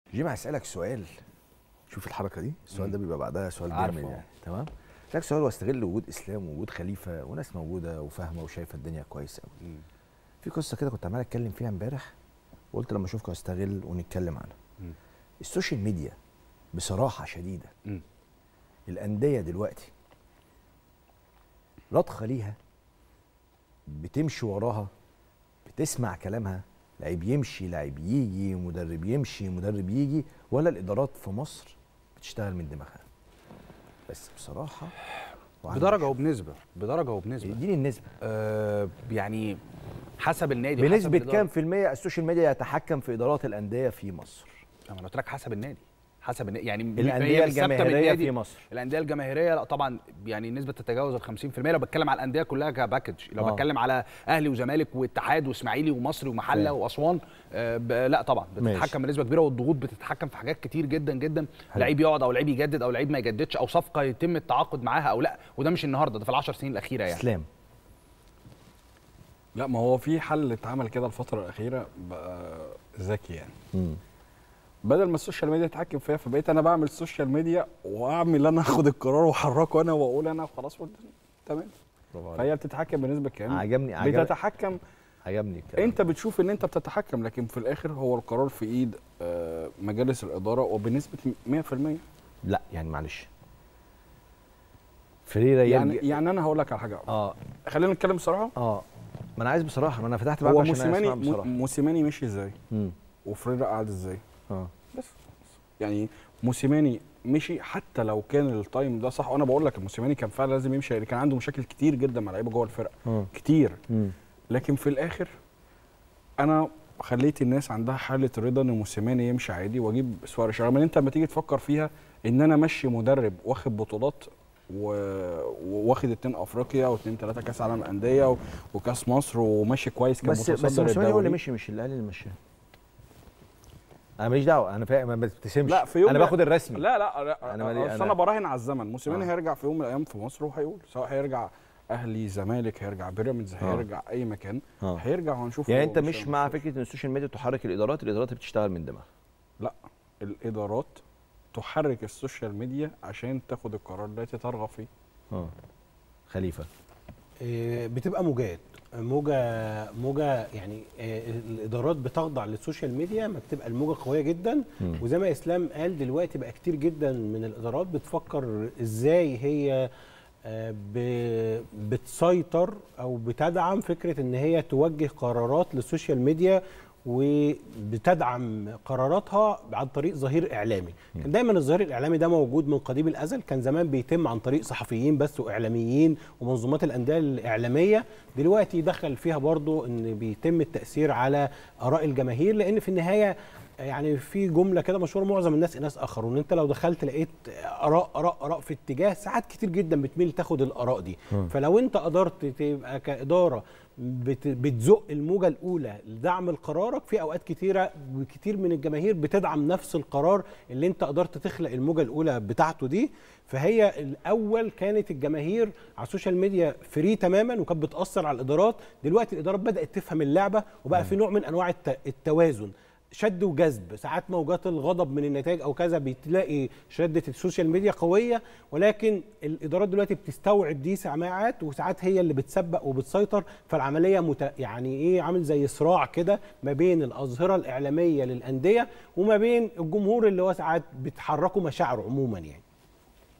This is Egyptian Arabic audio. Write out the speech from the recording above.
جيمي هسألك سؤال شوف الحركة دي السؤال ده بيبقى بعدها سؤال عارفه. جامد يعني تمام هسألك سؤال واستغل وجود إسلام ووجود خليفة وناس موجودة وفاهمة وشايفة الدنيا كويس قوي في قصة كده كنت عمال أتكلم فيها امبارح وقلت لما أشوفك أستغل ونتكلم عنها مم. السوشيال ميديا بصراحة شديدة مم. الأندية دلوقتي رضخة ليها بتمشي وراها بتسمع كلامها لعيب يمشي لعيب يجي مدرب يمشي مدرب يجي ولا الإدارات في مصر بتشتغل من دماغها بس بصراحة وعندي بدرجه مش- وبنسبه بدرجه وبنسبه اديني النسبة آه يعني حسب النادي وحسب بنسبة الإدارة. كام في المية السوشيال ميديا يتحكم في إدارات الأندية في مصر انا قلت لك حسب النادي حسب النادي يعني الأندية هي مش ثابتة من الجماهيرية النادي. في مصر الانديه الجماهيريه لا طبعا يعني النسبه تتجاوز ال 50% لو بتكلم على الانديه كلها كباكج لو آه. بتكلم على اهلي وزمالك واتحاد واسماعيلي ومصري ومحله فاهم. واسوان آه ب- لا طبعا ماشي. بتتحكم بنسبه كبيره والضغوط بتتحكم في حاجات كتير جدا جدا حلو. لعيب يقعد او لعيب يجدد او لعيب ما يجددش او صفقه يتم التعاقد معاها او لا وده مش النهارده ده في العشر سنين الاخيره يعني إسلام لا ما هو في حل اتعمل كده الفتره الاخيره بقى ذكي يعني مم. بدل ما السوشيال ميديا تتحكم فيها فبقيت انا بعمل السوشيال ميديا واعمل انا اخد القرار واحركه انا واقول انا خلاص قلت تمام برافو عليك. فهي بتتحكم بنسبه كام عجبني عجبني بتتحكم عجبني الكلام انت بتشوف ان انت بتتحكم لكن في الاخر هو القرار في ايد آه، مجالس الاداره وبنسبه 100% لا يعني معلش فريرا يعني يرجع- يعني انا هقول لك على حاجه اه خلينا نتكلم بصراحه اه ما انا عايز بصراحه ما انا فتحت معاك هو عشان موسيماني أسمع بصراحه مو- موسيماني مشي ازاي مم. وفريرا قعد ازاي اه بس يعني موسيماني مشي حتى لو كان التايم ده صح وانا بقول لك موسيماني كان فعلا لازم يمشي يعني كان عنده مشاكل كتير جدا مع لعيبه جوه الفرقه اه كتير مم. لكن في الاخر انا خليت الناس عندها حاله رضا ان موسيماني يمشي عادي واجيب سواريش رغم ان انت لما تيجي تفكر فيها ان انا امشي مدرب واخد بطولات و- وواخد اتنين افريقيا واتنين تلاته كاس عالم انديه و- وكاس مصر وماشي كويس بس بس كمتصدر موسيماني هو اللي الدوري. مشي مش الاهلي اللي مشاه انا ماليش دعوه انا فاهم ما بتبتسمش لا في يوم انا لا- باخد الرسمي لا لا لا أنا انا مالي- اصل أنا- انا براهن على الزمن موسيماني آه. هيرجع في يوم من الايام في مصر وهيقول سواء هيرجع اهلي زمالك هيرجع بيراميدز آه. هيرجع اي مكان اه هيرجع وهنشوف يعني هو انت مش- مش مع مش- فكره ان السوشيال ميديا تحرك الادارات الادارات بتشتغل من دماغها لا الادارات تحرك السوشيال ميديا عشان تاخد القرار التي ترغب فيه اه خليفه آه، بتبقى موجات موجه موجه يعني آه، الادارات بتخضع للسوشيال ميديا ما بتبقى الموجه قويه جدا مم. وزي ما اسلام قال دلوقتي بقى كتير جدا من الادارات بتفكر ازاي هي آه، ب- بتسيطر او بتدعم فكره ان هي توجه قرارات للسوشيال ميديا وبتدعم قراراتها عن طريق ظهير اعلامي كان دايما الظهير الاعلامي ده موجود من قديم الازل كان زمان بيتم عن طريق صحفيين بس واعلاميين ومنظومات الانديه الاعلاميه دلوقتي دخل فيها برضو ان بيتم التاثير على اراء الجماهير لان في النهايه يعني في جمله كده مشهوره معظم الناس اناس اخرون انت لو دخلت لقيت اراء اراء اراء في اتجاه ساعات كتير جدا بتميل تاخد الاراء دي مم. فلو انت قدرت تبقى كاداره بت- بتزق الموجه الاولى لدعم قرارك في اوقات كتيره وكتير من الجماهير بتدعم نفس القرار اللي انت قدرت تخلق الموجه الاولى بتاعته دي فهي الاول كانت الجماهير على السوشيال ميديا فري تماما وكانت بتاثر على الادارات دلوقتي الادارات بدات تفهم اللعبه وبقى في نوع من انواع الت- التوازن شد وجذب ساعات موجات الغضب من النتائج او كذا بتلاقي شده السوشيال ميديا قويه ولكن الادارات دلوقتي بتستوعب دي سماعات وساعات هي اللي بتسبق وبتسيطر فالعمليه مت... يعني ايه عامل زي صراع كده ما بين الاظهره الاعلاميه للانديه وما بين الجمهور اللي هو ساعات بتحركوا مشاعره عموما يعني